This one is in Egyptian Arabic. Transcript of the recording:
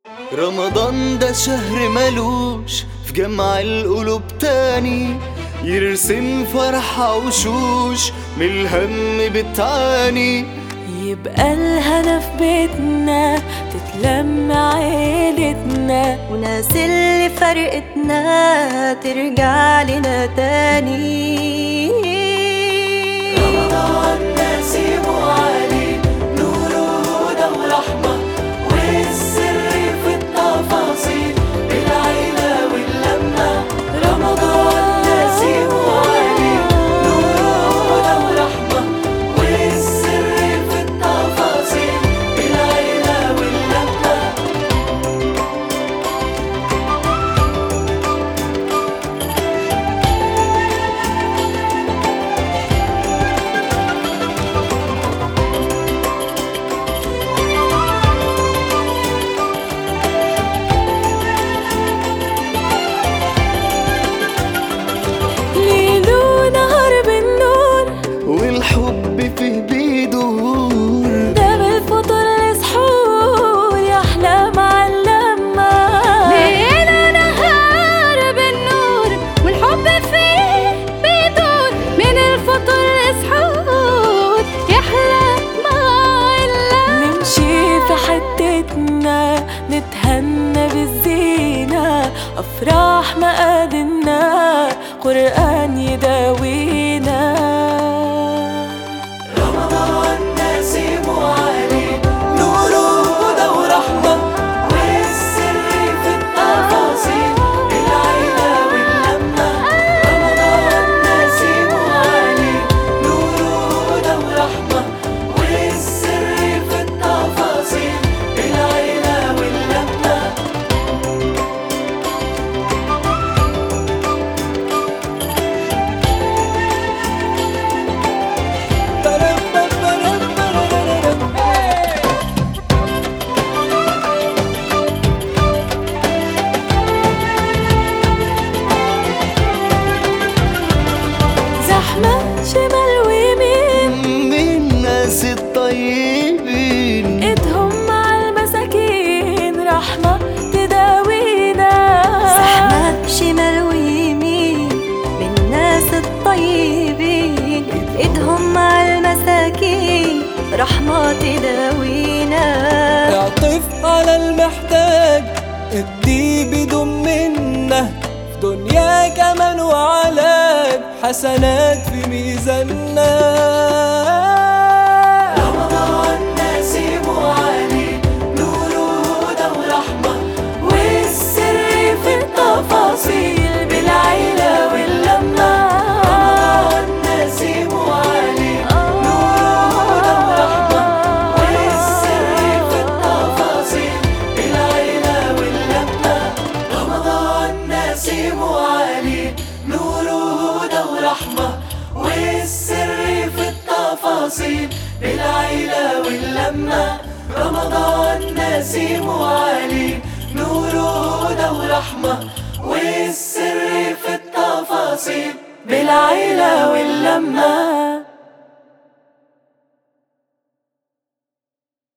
رمضان ده شهر ملوش في جمع القلوب تاني يرسم فرحة وشوش من الهم بتعاني يبقى الهنا في بيتنا تتلم عيلتنا وناس اللي فرقتنا ترجع لنا تاني رمضان نسيم وعلي نور وهدى ورحمة والسر في التفاصيل بالعيلة واللمة رمضان نسيم وعلي نور وهدى ورحمة والسر في التفاصيل بالعيلة واللمة ليل ونهار بالنور والحب فيه بيدور ده بالفطور لسحور يا احلى مع اللمة ليل نهار بالنور والحب فيه بيدور من الفطور لسحور يحلى مع اللمة نمشي في حتتنا نتهنى بالزينة أفراح مقادنا قرآن يداوينا رمضان نسيم وعلي نور وهدى ورحمة والسر في التفاصيل العيلة واللمة رمضان نسيم وعلي نور وهدى ورحمة والسر في التفاصيل العيلة واللمة زحمة شمال ويمين من الناس الطيبين ايدهم مع المساكين رحمة تداوينا زحمة شمال ويمين من الناس الطيبين ايدهم مع المساكين رحمة تداوينا اعطف على المحتاج ادي بدون منه في دنيا كمان وعلاج حسنات في ميزاننا رمضان نسيم وعلي نور وهدى ورحمة والسر في التفاصيل بالعيلة واللمة رمضان نسيم وعلي نور وهدى ورحمة والسر في التفاصيل بالعيلة واللمة رمضان نسيم وعلي نور وهدى ورحمة والسر في التفاصيل بالعيلة واللمة رمضان نسيم وعلي نور وهدى ورحمة والسر في التفاصيل بالعيلة واللمة